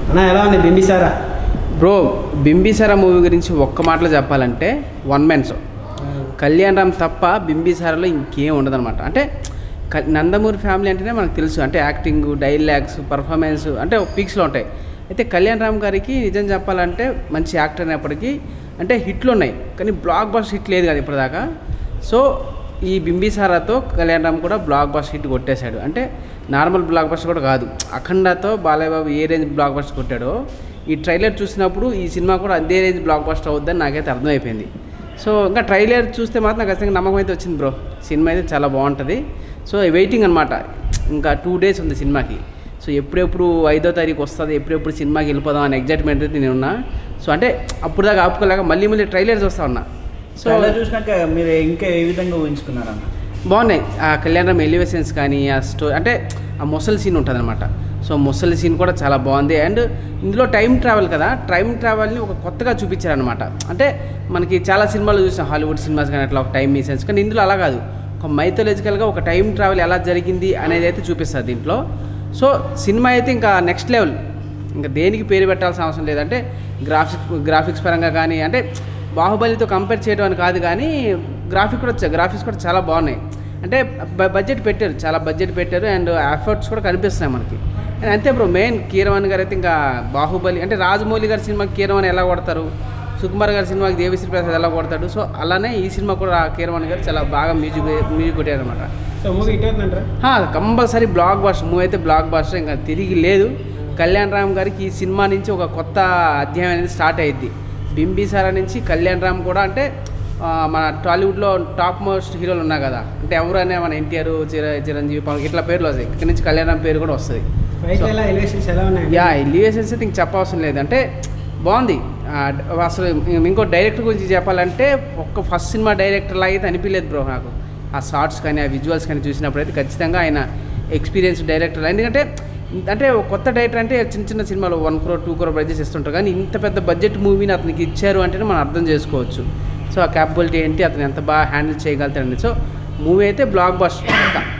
అన్న ఎలా ఉంది బింబిసారా బ్రో బింబిసారా మూవీ గురించి ఒక్క మాటలో చెప్పాలంటే one man show Kalyan Ram తప్ప బింబిసారాలో ఇంకేం ఉండదన్నమాట అంటే క- నందమూరి ఫ్యామిలీ అంటేనే మనకు తెలుసు అంటే యాక్టింగ్ డైలాగ్స్ పర్ఫార్మెన్స్ అంటే పీక్స్లో ఉంటాయి అయితే కళ్యాణ్ రామ్ గారికి నిజం చెప్పాలంటే మంచి యాక్టర్ అయినప్పటికీ అంటే హిట్లు ఉన్నాయి కానీ బ్లాక్ బస్ హిట్ లేదు కదా ఇప్పటిదాకా సో ఈ బింబిసారాతో కళ్యాణ్ రామ్ కూడా బ్లాక్ బస్ హిట్ కొట్టేశాడు అంటే నార్మల్ బ్లాక్ బస్ కూడా కాదు అఖండతో బాలయ్య బాబు ఏ రేంజ్ బ్లాక్ బస్ కొట్టాడో ఈ ట్రైలర్ చూసినప్పుడు ఈ సినిమా కూడా అదే రేంజ్ బ్లాక్ బస్టర్ అవుద్దని నాకైతే అర్థమైపోయింది సో ఇంకా ట్రైలర్ చూస్తే మాత్రం నాకు ఖచ్చితంగా నమ్మకం అయితే వచ్చింది బ్రో సినిమా అయితే చాలా బాగుంటుంది సో వెయిటింగ్ అనమాట ఇంకా టూ డేస్ ఉంది సినిమాకి సో ఎప్పుడెప్పుడు ఐదో తారీఖు వస్తుంది ఎప్పుడెప్పుడు సినిమాకి వెళ్ళిపోదాం అనే ఎగ్జైట్మెంట్ అయితే నేను ఉన్నా సో అంటే అప్పుడు దాకా ఆపుకోలేక మళ్ళీ మళ్ళీ ట్రైలర్ చూస్తా ఉన్నా సో ట్రైలర్ చూసినాక మీరు ఇంకా ఏ విధంగా ఊహించుకున్నారన్న బాగున్నాయి ఆ కళ్యాణం ఎలివేషన్స్ కానీ ఆ స్టో అంటే ఆ ముసలి సీన్ ఉంటుంది అనమాట సో ముసలి సీన్ కూడా చాలా బాగుంది అండ్ ఇందులో టైం ట్రావెల్ కదా టైం ట్రావెల్ని ఒక కొత్తగా చూపించారనమాట అంటే మనకి చాలా సినిమాలు చూసాం హాలీవుడ్ సినిమాస్ కానీ అట్లా ఒక టైం మిషన్స్ కానీ ఇందులో అలా కాదు ఒక మైథలాజికల్గా ఒక టైం ట్రావెల్ ఎలా జరిగింది అనేది అయితే చూపిస్తారు దీంట్లో సో సినిమా అయితే ఇంకా నెక్స్ట్ లెవెల్ ఇంకా దేనికి పేరు పెట్టాల్సిన అవసరం లేదంటే గ్రాఫిక్స్ గ్రాఫిక్స్ పరంగా కానీ అంటే బాహుబలితో కంపేర్ చేయడం అని కాదు కానీ గ్రాఫిక్ కూడా చ- గ్రాఫిక్స్ కూడా చాలా బాగున్నాయి అంటే బ- బడ్జెట్ పెట్టారు చాలా బడ్జెట్ పెట్టారు అండ్ ఎఫర్ట్స్ కూడా కనిపిస్తున్నాయి మనకి అండ్ అంతే బ్రో మెయిన్ కీరవాణి గారు అయితే ఇంకా బాహుబలి అంటే రాజమౌళి గారి సినిమాకి కీరవాణి ఎలా కొడతారు సుకుమార్ గారి సినిమాకి దేవిశ్రీ ప్రసాద్ ఎలా కొడతాడు సో అలానే ఈ సినిమా కూడా కీరవాణి గారు చాలా బాగా మ్యూజిక్ మ్యూజిక్ కొట్టారు అనమాట సో మూవీ ఇట్ అవుతుందంటారా కంపల్సరీ బ్లాక్ బాస్టర్ మూవీ అయితే బ్లాక్ బాస్టర్ ఇంకా తిరిగి లేదు కళ్యాణ్ రామ్ గారికి ఈ సినిమా నుంచి ఒక కొత్త అధ్యాయం అనేది స్టార్ట్ అయ్యింది బింబిసారా నుంచి కళ్యాణ్ రామ్ కూడా అంటే ఆ, మన టాలీవుడ్లో టాప్ మోస్ట్ హీరోలు ఉన్నా కదా అంటే ఎవరైనా మన ఎన్టీఆర్ చిర చిరంజీవి పవన్ ఇట్లా పేర్లు వస్తాయి ఇక్కడ నుంచి కళ్యాణ్ రామ్ పేరు కూడా వస్తుంది ఫైట్ ఎలా ఎలివేషన్స్ ఎలా ఉన్నాయి యా ఎలివేషన్స్ అయితే ఇంక చెప్పవసరం లేదు అంటే బాగుంది ఆ, అసలు ఇంకో డైరెక్టర్ గురించి చెప్పాలంటే ఒక్క ఫస్ట్ సినిమా డైరెక్టర్ లాగా అయితే అనిపించలేదు బ్రో నాకు ఆ షార్ట్స్ కానీ ఆ విజువల్స్ కానీ చూసినప్పుడు అయితే ఖచ్చితంగా ఆయన ఎక్స్పీరియన్స్ డైరెక్టర్ ఎందుకంటే అంటే ఒక కొత్త డైరెక్టర్ అంటే చిన్న చిన్న సినిమాలు one crore two crore budget ఇస్తుంటారు కానీ ఇంత పెద్ద బడ్జెట్ మూవీని అతనికి ఇచ్చారు అంటేనే మనం అర్థం చేసుకోవచ్చు సో ఆ క్యాపబిలిటీ ఏంటి అతను ఎంత బాగా హ్యాండిల్ చేయగలుగుతాడండి సో మూవీ అయితే బ్లాక్ బస్టర్